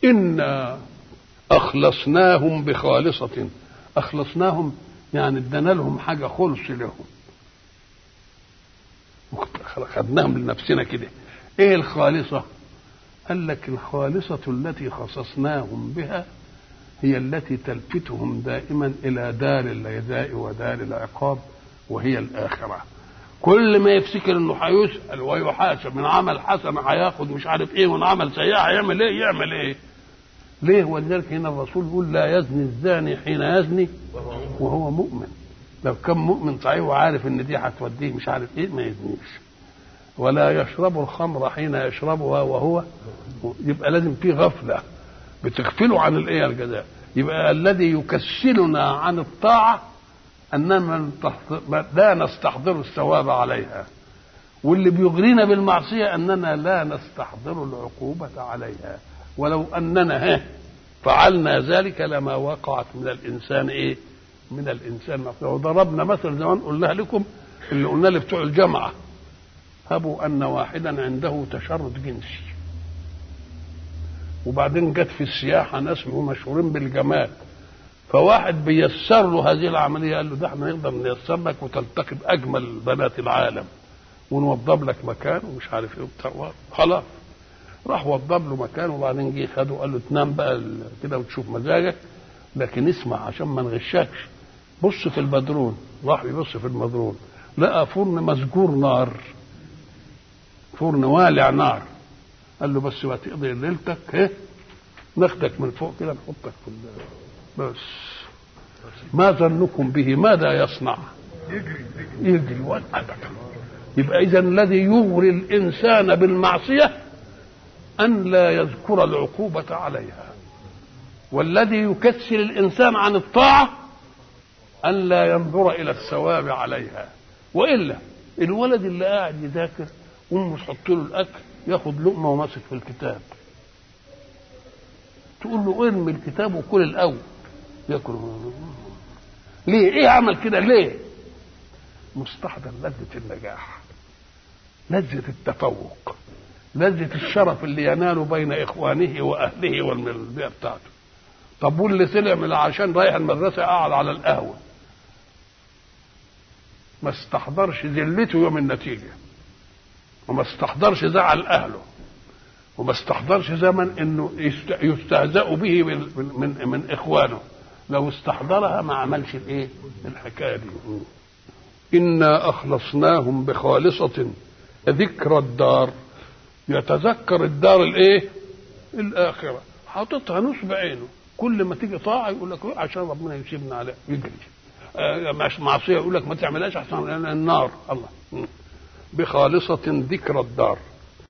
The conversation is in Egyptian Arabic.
إنا أخلصناهم بخالصة أخلصناهم يعني ادينا لهم حاجة خلص لهم خدناهم لنفسنا كده ايه الخالصة قال لك الخالصة التي خصصناهم بها هي التي تلفتهم دائما إلى دار الجزاء ودار العقاب وهي الآخرة كل ما يفتكر انه هيسأل ويحاسب من عمل حسن هياخد مش عارف ايه ومن عمل سيئة هيعمل ايه يعمل ايه ليه ولذلك هنا الرسول يقول لا يزني الزاني حين يزني وهو مؤمن لو كان مؤمن صحيح وعارف ان دي هتوديه مش عارف ايه ما يزنيش ولا يشرب الخمر حين يشربها وهو يبقى لازم في غفله بتغفله عن الايه الجزاء يبقى الذي يكسلنا عن الطاعه اننا لا نستحضر الثواب عليها واللي بيغرينا بالمعصيه اننا لا نستحضر العقوبه عليها ولو اننا فعلنا ذلك لما وقعت من الانسان ايه من الانسان نفسه وضربنا مثل زمان قلنا لكم اللي قلنا لبتوع الجامعه هبوا ان واحدا عنده تشرد جنسي وبعدين جت في السياحه ناس مشهورين بالجمال فواحد بيسر له هذه العمليه قال له ده احنا نقدر نيسر لك وتلتقي باجمل بنات العالم ونوضب لك مكان ومش عارف ايه وبتاع خلاص راح وضب له مكان وبعدين جه خده وقال له تنام بقى كده وتشوف مزاجك لكن اسمع عشان ما نغشكش بص في البدرون راح يبص في المدرون لقى فرن مسجور نار فرن والع نار قال له بس ما تقضي ليلتك ايه ناخدك من فوق كده نحطك في بس ما ظنكم به ماذا يصنع يجري يجري والأبدا يبقى اذا الذي يغري الانسان بالمعصيه ان لا يذكر العقوبه عليها والذي يكسل الانسان عن الطاعه ان لا ينظر الى الثواب عليها والا الولد اللي قاعد يذاكر امه تحط له الاكل ياخد لقمه وماسك في الكتاب تقول له ارمي الكتاب وكل الاول ياكل ليه ايه عمل كده ليه مستحضر لذة النجاح لذة التفوق لذة الشرف اللي يناله بين إخوانه وأهله والبيئة بتاعته طب واللي طلع من عشان رايح المدرسة قاعد على القهوة ما استحضرش ذلته يوم النتيجة وما استحضرش زعل أهله وما استحضرش زمن انه يستهزأ به من, من, من اخوانه لو استحضرها ما عملش الايه الحكايه دي انا اخلصناهم بخالصه ذكر الدار يتذكر الدار الايه الاخره حاططها نصب عينه كل ما تيجي طاعه يقول لك عشان ربنا يسيبنا عليها يجري آه معصيه يقول لك ما تعملهاش احسن النار الله بخالصه ذكر الدار